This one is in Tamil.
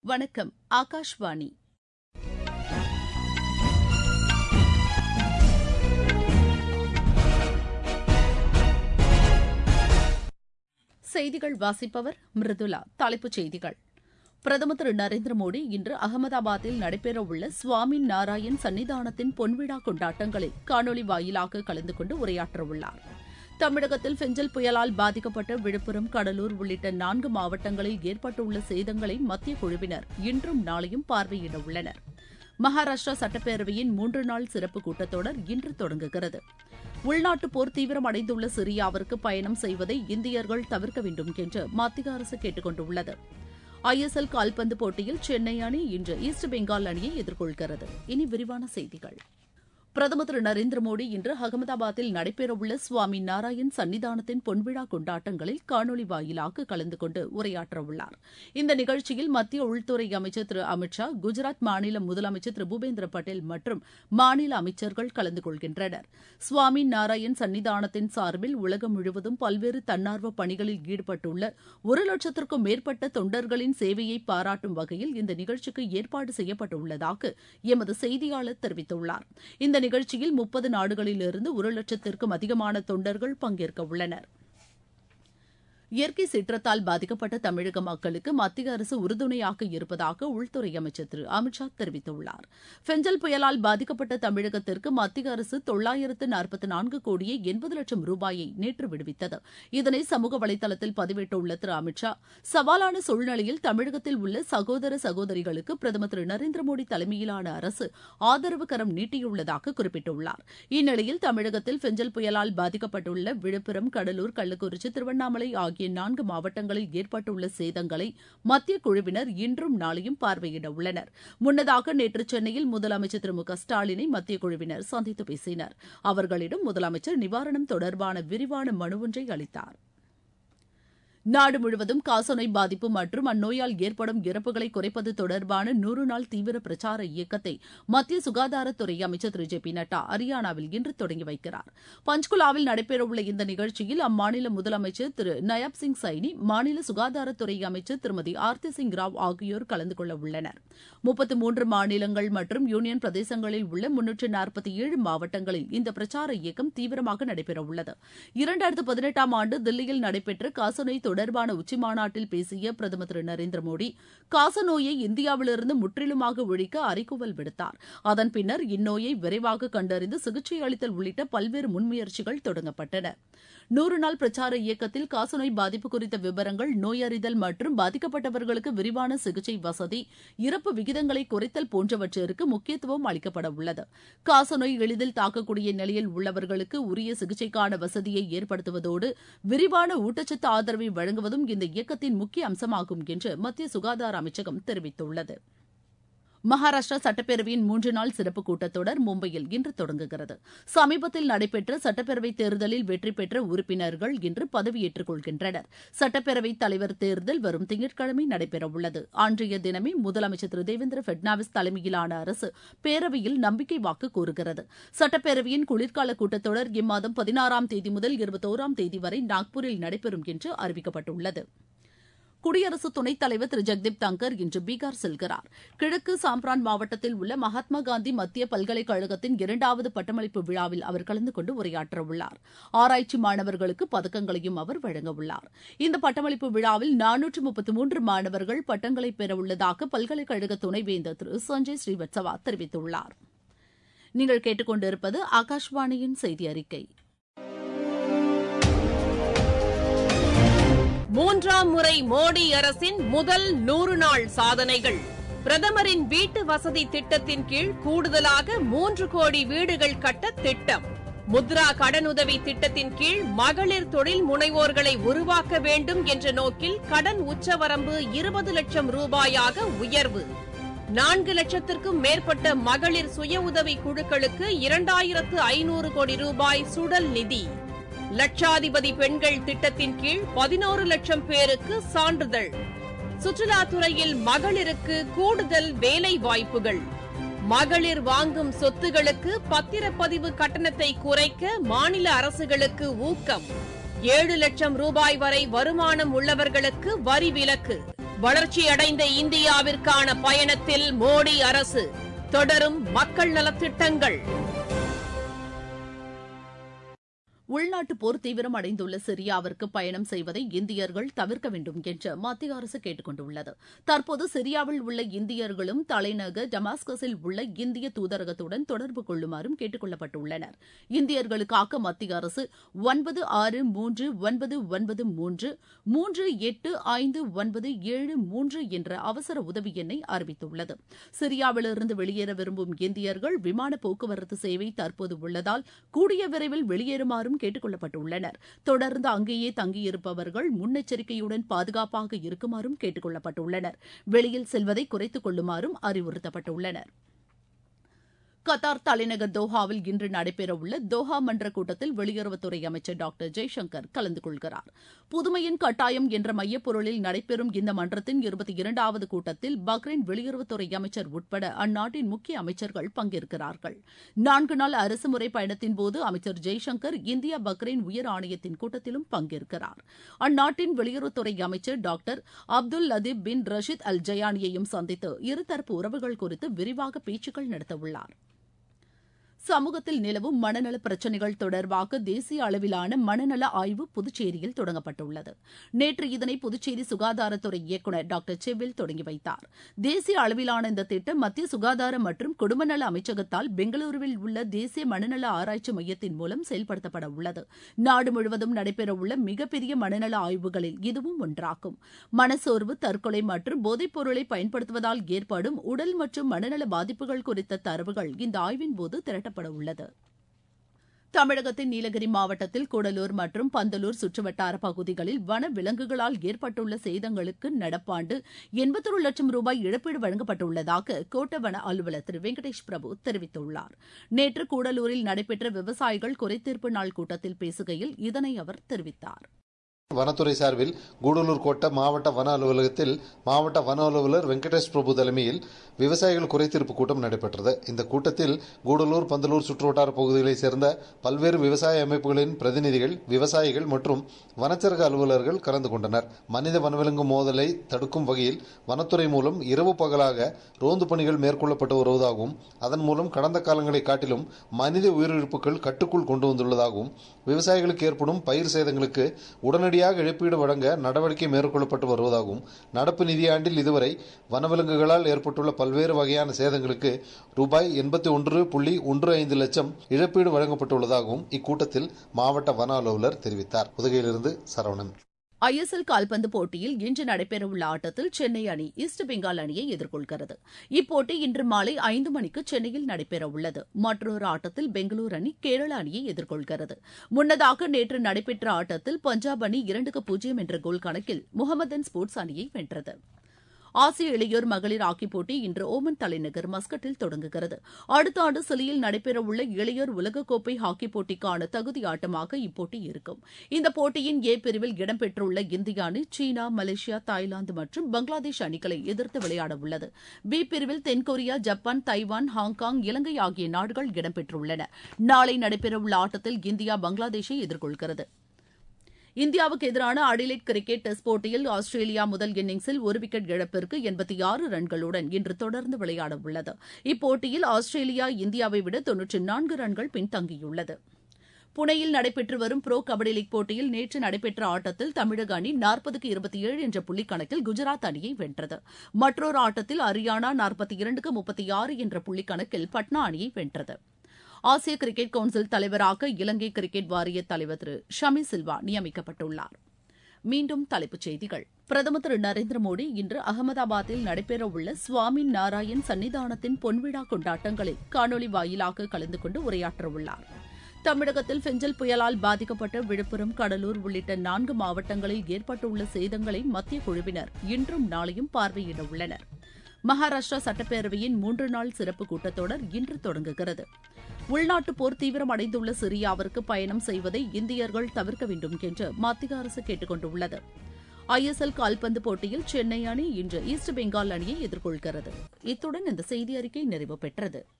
வணக்கம் ஆகாஷ்வாணி செய்திகள் வாசிப்பவர் மிருதுலா தலைப்புச் செய்திகள் பிரதமர் திரு நரேந்திர மோடி இன்று அகமதாபாத்தில் நடைபெறவுள்ள சுவாமி நாராயண் சன்னிதானத்தின் பொன்விழா கொண்டாட்டங்களில் காணொலி வாயிலாக கலந்து கொண்டு உரையாற்றவுள்ளார் தமிழகத்தில் பெஞ்சல் புயலால் பாதிக்கப்பட்ட விழுப்புரம் கடலூர் உள்ளிட்ட நான்கு மாவட்டங்களில் ஏற்பட்டுள்ள சேதங்களை மத்திய குழுவினர் இன்றும் நாளையும் பார்வையிட உள்ளனர் மகாராஷ்டிரா சட்டப்பேரவையின் மூன்று நாள் சிறப்பு கூட்டத்தொடர் இன்று தொடங்குகிறது உள்நாட்டு போர் தீவிரமடைந்துள்ள சிரியாவிற்கு பயணம் செய்வதை இந்தியர்கள் தவிர்க்க வேண்டும் என்று மத்திய அரசு கேட்டுக் கொண்டுள்ளது ஐஎஸ்எல் கால்பந்து போட்டியில் சென்னை அணி இன்று ஈஸ்ட் பெங்கால் அணியை எதிர்கொள்கிறது இனி விரிவான செய்திகள் பிரதமர் திரு நரேந்திர மோடி இன்று அகமதாபாத்தில் நடைபெறவுள்ள சுவாமி நாராயண் சன்னிதானத்தின் பொன்விழா கொண்டாட்டங்களில் காணொலி வாயிலாக கலந்து கொண்டு உரையாற்றவுள்ளார் இந்த நிகழ்ச்சியில் மத்திய உள்துறை அமைச்சர் திரு அமித் ஷா குஜராத் மாநில முதலமைச்சர் திரு பூபேந்திர பட்டேல் மற்றும் மாநில அமைச்சர்கள் கலந்து கொள்கின்றனர் சுவாமி நாராயண் சன்னிதானத்தின் சார்பில் உலகம் முழுவதும் பல்வேறு தன்னார்வ பணிகளில் ஈடுபட்டுள்ள ஒரு லட்சத்திற்கும் மேற்பட்ட தொண்டர்களின் சேவையை பாராட்டும் வகையில் இந்த நிகழ்ச்சிக்கு ஏற்பாடு செய்யப்பட்டுள்ளதாக எமது செய்தியாளர் தெரிவித்துள்ளார் இந்த நிகழ்ச்சியில் முப்பது நாடுகளிலிருந்து ஒரு லட்சத்திற்கும் அதிகமான தொண்டர்கள் பங்கேற்க உள்ளனர் இயற்கை சீற்றத்தால் பாதிக்கப்பட்ட தமிழக மக்களுக்கு மத்திய அரசு உறுதுணையாக இருப்பதாக உள்துறை அமைச்சர் திரு அமித் ஷா தெரிவித்துள்ளார் பெஞ்சல் புயலால் பாதிக்கப்பட்ட தமிழகத்திற்கு மத்திய அரசு தொள்ளாயிரத்து நாற்பத்தி நான்கு கோடியே எண்பது லட்சம் ரூபாயை நேற்று விடுவித்தது இதனை சமூக வலைதளத்தில் பதிவிட்டுள்ள திரு அமித் ஷா சவாலான சூழ்நிலையில் தமிழகத்தில் உள்ள சகோதர சகோதரிகளுக்கு பிரதமர் திரு நரேந்திர மோடி தலைமையிலான அரசு ஆதரவு கரம் நீட்டியுள்ளதாக குறிப்பிட்டுள்ளார் இந்நிலையில் தமிழகத்தில் பெஞ்சல் புயலால் பாதிக்கப்பட்டுள்ள விழுப்புரம் கடலூர் கள்ளக்குறிச்சி திருவண்ணாமலை ஆகிய ஆகிய நான்கு மாவட்டங்களில் ஏற்பட்டுள்ள சேதங்களை மத்திய குழுவினர் இன்றும் நாளையும் பார்வையிட உள்ளனர் முன்னதாக நேற்று சென்னையில் முதலமைச்சர் திரு மு க ஸ்டாலினை மத்திய குழுவினர் சந்தித்து பேசினர் அவர்களிடம் முதலமைச்சர் நிவாரணம் தொடர்பான விரிவான மனு ஒன்றை அளித்தார் நாடு முழுவதும் காசநோய் பாதிப்பு மற்றும் அந்நோயால் ஏற்படும் இறப்புகளை குறைப்பது தொடர்பான நூறு நாள் தீவிர பிரச்சார இயக்கத்தை மத்திய சுகாதாரத்துறை அமைச்சர் திரு ஜே பி நட்டா ஹரியானாவில் இன்று தொடங்கி வைக்கிறார் பஞ்ச்குலாவில் நடைபெறவுள்ள இந்த நிகழ்ச்சியில் அம்மாநில முதலமைச்சர் திரு நயாப் சிங் சைனி மாநில சுகாதாரத்துறை அமைச்சர் திருமதி ஆர்த்தி சிங் ராவ் ஆகியோர் கலந்து கொள்ள உள்ளனர் முப்பத்து மூன்று மாநிலங்கள் மற்றும் யூனியன் பிரதேசங்களில் உள்ள முன்னூற்று நாற்பத்தி ஏழு மாவட்டங்களில் இந்த பிரச்சார இயக்கம் தீவிரமாக நடைபெறவுள்ளது இரண்டாயிரத்து பதினெட்டாம் ஆண்டு தில்லியில் நடைபெற்ற காசநோய் தொடர்பான உச்சிமாநாட்டில் பேசிய பிரதமர் திரு நரேந்திர மோடி காசநோயை இந்தியாவிலிருந்து முற்றிலுமாக ஒழிக்க அறைகூவல் விடுத்தார் அதன் பின்னர் இந்நோயை விரைவாக கண்டறிந்து சிகிச்சை அளித்தல் உள்ளிட்ட பல்வேறு முன்முயற்சிகள் தொடங்கப்பட்டன நூறு நாள் பிரச்சார இயக்கத்தில் காசநோய் பாதிப்பு குறித்த விவரங்கள் நோயறிதல் மற்றும் பாதிக்கப்பட்டவர்களுக்கு விரிவான சிகிச்சை வசதி இறப்பு விகிதங்களை குறைத்தல் போன்றவற்றிற்கு முக்கியத்துவம் அளிக்கப்பட உள்ளது காசநோய் எளிதில் தாக்கக்கூடிய நிலையில் உள்ளவர்களுக்கு உரிய சிகிச்சைக்கான வசதியை ஏற்படுத்துவதோடு விரிவான ஊட்டச்சத்து ஆதரவை வழங்குவதும் இந்த இயக்கத்தின் முக்கிய அம்சமாகும் என்று மத்திய சுகாதார அமைச்சகம் தெரிவித்துள்ளது மகாராஷ்டிரா சட்டப்பேரவையின் மூன்று நாள் சிறப்பு கூட்டத்தொடர் மும்பையில் இன்று தொடங்குகிறது சமீபத்தில் நடைபெற்ற சட்டப்பேரவைத் தேர்தலில் வெற்றி பெற்ற உறுப்பினர்கள் இன்று பதவியேற்றுக் கொள்கின்றனர் சட்டப்பேரவைத் தலைவர் தேர்தல் வரும் திங்கட்கிழமை நடைபெறவுள்ளது அன்றைய தினமே முதலமைச்சர் திரு தேவேந்திர பட்னாவிஸ் தலைமையிலான அரசு பேரவையில் நம்பிக்கை வாக்கு கோருகிறது சட்டப்பேரவையின் குளிர்கால கூட்டத்தொடர் இம்மாதம் பதினாறாம் தேதி முதல் இருபத்தோராம் தேதி வரை நாக்பூரில் நடைபெறும் என்று அறிவிக்கப்பட்டுள்ளது குடியரசு துணைத் தலைவர் திரு ஜெக்தீப் தங்கர் இன்று பீகார் செல்கிறார் கிழக்கு சாம்ப்ரான் மாவட்டத்தில் உள்ள மகாத்மா காந்தி மத்திய பல்கலைக்கழகத்தின் இரண்டாவது பட்டமளிப்பு விழாவில் அவர் கலந்து கொண்டு உரையாற்றவுள்ளார் ஆராய்ச்சி மாணவர்களுக்கு பதக்கங்களையும் அவர் வழங்கவுள்ளார் இந்த பட்டமளிப்பு விழாவில் நானூற்று முப்பத்து மூன்று மாணவர்கள் பட்டங்களை பெறவுள்ளதாக பல்கலைக்கழக துணைவேந்தர் திரு சஞ்சய் ஸ்ரீவத்சவா தெரிவித்துள்ளார் நீங்கள் கேட்டுக்கொண்டிருப்பது ஆகாஷ்வாணியின் செய்தி அறிக்கை மூன்றாம் முறை மோடி அரசின் முதல் நூறு நாள் சாதனைகள் பிரதமரின் வீட்டு வசதி திட்டத்தின் கீழ் கூடுதலாக மூன்று கோடி வீடுகள் கட்ட திட்டம் முத்ரா கடனுதவி திட்டத்தின் கீழ் மகளிர் தொழில் முனைவோர்களை உருவாக்க வேண்டும் என்ற நோக்கில் கடன் உச்சவரம்பு இருபது லட்சம் ரூபாயாக உயர்வு நான்கு லட்சத்திற்கும் மேற்பட்ட மகளிர் சுய உதவி குழுக்களுக்கு இரண்டாயிரத்து ஐநூறு கோடி ரூபாய் சுடல் நிதி லட்சாதிபதி பெண்கள் திட்டத்தின் கீழ் பதினோரு லட்சம் பேருக்கு சான்றிதழ் சுற்றுலாத்துறையில் மகளிருக்கு கூடுதல் வேலை வாய்ப்புகள் மகளிர் வாங்கும் சொத்துகளுக்கு பத்திரப்பதிவு கட்டணத்தை குறைக்க மாநில அரசுகளுக்கு ஊக்கம் ஏழு லட்சம் ரூபாய் வரை வருமானம் உள்ளவர்களுக்கு வரி விலக்கு வளர்ச்சியடைந்த இந்தியாவிற்கான பயணத்தில் மோடி அரசு தொடரும் மக்கள் நலத்திட்டங்கள் உள்நாட்டு போர் தீவிரம் அடைந்துள்ள சிரியாவிற்கு பயணம் செய்வதை இந்தியர்கள் தவிர்க்க வேண்டும் என்று மத்திய அரசு கேட்டுக் கொண்டுள்ளது தற்போது சிரியாவில் உள்ள இந்தியர்களும் தலைநகர் டமாஸ்கஸில் உள்ள இந்திய தூதரகத்துடன் தொடர்பு கொள்ளுமாறும் கேட்டுக் கொள்ளப்பட்டுள்ளனர் இந்தியர்களுக்காக மத்திய அரசு ஒன்பது ஆறு மூன்று ஒன்பது ஒன்பது மூன்று மூன்று எட்டு ஐந்து ஒன்பது ஏழு மூன்று என்ற அவசர உதவி எண்ணை அறிவித்துள்ளது சிரியாவிலிருந்து வெளியேற விரும்பும் இந்தியர்கள் விமான போக்குவரத்து சேவை தற்போது உள்ளதால் கூடிய விரைவில் வெளியேறுமாறும் கேட்டுக் கொள்ளப்பட்டுள்ளனர் தொடர்ந்து அங்கேயே தங்கியிருப்பவர்கள் முன்னெச்சரிக்கையுடன் பாதுகாப்பாக இருக்குமாறும் கேட்டுக் கொள்ளப்பட்டுள்ளனர் வெளியில் செல்வதை குறைத்துக் கொள்ளுமாறும் அறிவுறுத்தப்பட்டுள்ளனர் கத்தார் தலைநகர் தோஹாவில் இன்று நடைபெறவுள்ள தோஹா மன்ற கூட்டத்தில் வெளியுறவுத்துறை அமைச்சர் டாக்டர் ஜெய்சங்கர் கலந்து கொள்கிறார் புதுமையின் கட்டாயம் என்ற மையப்பொருளில் நடைபெறும் இந்த மன்றத்தின் இருபத்தி இரண்டாவது கூட்டத்தில் பக்ரைன் வெளியுறவுத்துறை அமைச்சர் உட்பட அந்நாட்டின் முக்கிய அமைச்சர்கள் பங்கேற்கிறார்கள் நான்கு நாள் அரசுமுறை பயணத்தின்போது அமைச்சர் ஜெய்சங்கர் இந்தியா பக்ரைன் உயர் ஆணையத்தின் கூட்டத்திலும் பங்கேற்கிறார் அந்நாட்டின் வெளியுறவுத்துறை அமைச்சர் doctor Abdul Latif bin Rashid Al ஜயானியையும் சந்தித்து இருதரப்பு உறவுகள் குறித்து விரிவாக பேச்சுக்கள் நடத்தவுள்ளார் சமூகத்தில் நிலவும் மனநல பிரச்சினைகள் தொடர்பாக தேசிய அளவிலான மனநல ஆய்வு புதுச்சேரியில் தொடங்கப்பட்டுள்ளது நேற்று இதனை புதுச்சேரி சுகாதாரத்துறை இயக்குநர் டாக்டர் செவில் தொடங்கி வைத்தார் தேசிய அளவிலான இந்த திட்டம் மத்திய சுகாதார மற்றும் குடும்பநல அமைச்சகத்தால் பெங்களூருவில் உள்ள தேசிய மனநல ஆராய்ச்சி மையத்தின் மூலம் செயல்படுத்தப்பட உள்ளது நாடு முழுவதும் நடைபெறவுள்ள மிகப்பெரிய மனநல ஆய்வுகளில் இதுவும் ஒன்றாகும் மனசோர்வு தற்கொலை மற்றும் போதைப் பொருளை பயன்படுத்துவதால் ஏற்படும் உடல் மற்றும் மனநல பாதிப்புகள் குறித்த தரவுகள் இந்த ஆய்வின் போது திரட்டப்பட உள்ளது தமிழகத்தின் நீலகிரி மாவட்டத்தில் கூடலூர் மற்றும் பந்தலூர் சுற்றுவட்டார பகுதிகளில் வன விலங்குகளால் ஏற்பட்டுள்ள சேதங்களுக்கு நடப்பாண்டு எண்பத்தொரு லட்சம் ரூபாய் இழப்பீடு வழங்கப்பட்டுள்ளதாக கோட்ட வன அலுவலர் திரு வெங்கடேஷ் பிரபு தெரிவித்துள்ளார் நேற்று கூடலூரில் நடைபெற்ற விவசாயிகள் குறைதீர்ப்பு நாள் கூட்டத்தில் பேசுகையில் இதனை அவர் தெரிவித்தார் வனத்துறை சார்பில் கூடலூர் கோட்ட மாவட்ட வன அலுவலகத்தில் மாவட்ட வன அலுவலர் வெங்கடேஷ் பிரபு தலைமையில் விவசாயிகள் குறைதீர்ப்பு கூட்டம் நடைபெற்றது இந்த கூட்டத்தில் கூடலூர் பந்தலூர் சுற்றுவட்டார பகுதிகளைச் சேர்ந்த பல்வேறு விவசாய அமைப்புகளின் பிரதிநிதிகள் விவசாயிகள் மற்றும் வனச்சரக அலுவலர்கள் கலந்து கொண்டனர் மனித வனவிலங்கு மோதலை தடுக்கும் வகையில் வனத்துறை மூலம் இரவு பகலாக ரோந்து பணிகள் மேற்கொள்ளப்பட்டு வருவதாகவும் அதன் மூலம் கடந்த காலங்களை காட்டிலும் மனித உயிரிழப்புகள் கட்டுக்குள் கொண்டு வந்துள்ளதாகவும் விவசாயிகளுக்கு ஏற்படும் பயிர் சேதங்களுக்கு உடனடியாக இழப்பீடு வழங்க நடவடிக்கை மேற்கொள்ளப்பட்டு வருவதாகவும் நடப்பு நிதியாண்டில் இதுவரை வனவிலங்குகளால் ஏற்பட்டுள்ள பல்வேறு வகையான சேதங்களுக்கு ரூபாய் எண்பத்தி ஒன்று புள்ளி ஒன்று ஐந்து லட்சம் இழப்பீடு வழங்கப்பட்டுள்ளதாகவும் இக்கூட்டத்தில் மாவட்ட வன அலுவலர் தெரிவித்தார் உதகையிலிருந்து சரவணன் ஐஎஸ்எல் கால்பந்து போட்டியில் இன்று நடைபெறவுள்ள ஆட்டத்தில் சென்னை அணி ஈஸ்ட் பெங்கால் அணியை எதிர்கொள்கிறது இப்போட்டி இன்று மாலை ஐந்து மணிக்கு சென்னையில் நடைபெறவுள்ளது மற்றொரு ஆட்டத்தில் பெங்களூரு அணி கேரள அணியை எதிர்கொள்கிறது முன்னதாக நேற்று நடைபெற்ற ஆட்டத்தில் பஞ்சாப் அணி இரண்டுக்கு பூஜ்ஜியம் என்ற கோல் கணக்கில் முகமதன் ஸ்போர்ட்ஸ் அணியை வென்றது ஆசிய இளையோர் மகளிர் ஹாக்கிப் போட்டி இன்று ஓமன் தலைநகர் மஸ்கட்டில் தொடங்குகிறது அடுத்த ஆண்டு சிலியில் நடைபெறவுள்ள இளையோர் உலகக்கோப்பை ஹாக்கிப் போட்டிக்கான தகுதி ஆட்டமாக இப்போட்டி இருக்கும் இந்த போட்டியின் ஏ பிரிவில் இடம்பெற்றுள்ள இந்திய அணி சீனா மலேசியா தாய்லாந்து மற்றும் பங்களாதேஷ் அணிகளை எதிர்த்து விளையாட உள்ளது பி பிரிவில் தென்கொரியா ஜப்பான் தைவான் ஹாங்காங் இலங்கை ஆகிய நாடுகள் இடம்பெற்றுள்ளன நாளை நடைபெறவுள்ள ஆட்டத்தில் இந்தியா பங்களாதேஷை எதிர்கொள்கிறது இந்தியாவுக்கு எதிரான அடிலைட் கிரிக்கெட் டெஸ்ட் போட்டியில் ஆஸ்திரேலியா முதல் இன்னிங்ஸில் ஒரு விக்கெட் இழப்பிற்கு எண்பத்தி ஆறு ரன்களுடன் இன்று தொடர்ந்து விளையாட உள்ளது இப்போட்டியில் ஆஸ்திரேலியா இந்தியாவை விட தொன்னூற்றி நான்கு ரன்கள் பின்தங்கியுள்ளது புனேயில் நடைபெற்று வரும் ப்ரோ கபடி லீக் போட்டியில் நேற்று நடைபெற்ற ஆட்டத்தில் தமிழக அணி நாற்பதுக்கு இருபத்தி ஏழு என்ற புள்ளிக் கணக்கில் குஜராத் அணியை வென்றது மற்றொரு ஆட்டத்தில் ஹரியானா நாற்பத்தி இரண்டுக்கு முப்பத்தி ஆறு என்ற புள்ளிக் கணக்கில் பட்னா அணியை வென்றது ஆசிய கிரிக்கெட் கவுன்சில் தலைவராக இலங்கை கிரிக்கெட் வாரிய தலைவர் திரு ஷமி சில்வா நியமிக்கப்பட்டுள்ளார் மீண்டும் தலைப்புச் செய்திகள் பிரதமர் திரு நரேந்திர மோடி இன்று அகமதாபாத்தில் நடைபெறவுள்ள சுவாமி நாராயண் சன்னிதானத்தின் பொன்விழா கொண்டாட்டங்களில் காணொலி வாயிலாக கலந்து கொண்டு உரையாற்றவுள்ளார் தமிழகத்தில் பெஞ்சல் புயலால் பாதிக்கப்பட்ட விழுப்புரம் கடலூர் உள்ளிட்ட நான்கு மாவட்டங்களில் ஏற்பட்டுள்ள சேதங்களை மத்திய குழுவினர் இன்றும் நாளையும் பார்வையிட உள்ளனர் மகாராஷ்டிரா சட்டப்பேரவையின் மூன்று நாள் சிறப்பு கூட்டத்தொடர் இன்று தொடங்குகிறது உள்நாட்டு போர் தீவிரமடைந்துள்ள சிரியாவிற்கு பயணம் செய்வதை இந்தியர்கள் தவிர்க்க வேண்டும் என்று மத்திய அரசு கேட்டுக் கொண்டுள்ளது ஐஎஸ்எல் கால்பந்து போட்டியில் சென்னை அணி இன்று ஈஸ்ட் பெங்கால் அணியை எதிர்கொள்கிறது இத்துடன் இந்த செய்தி அறிக்கை நிறைவு பெற்றது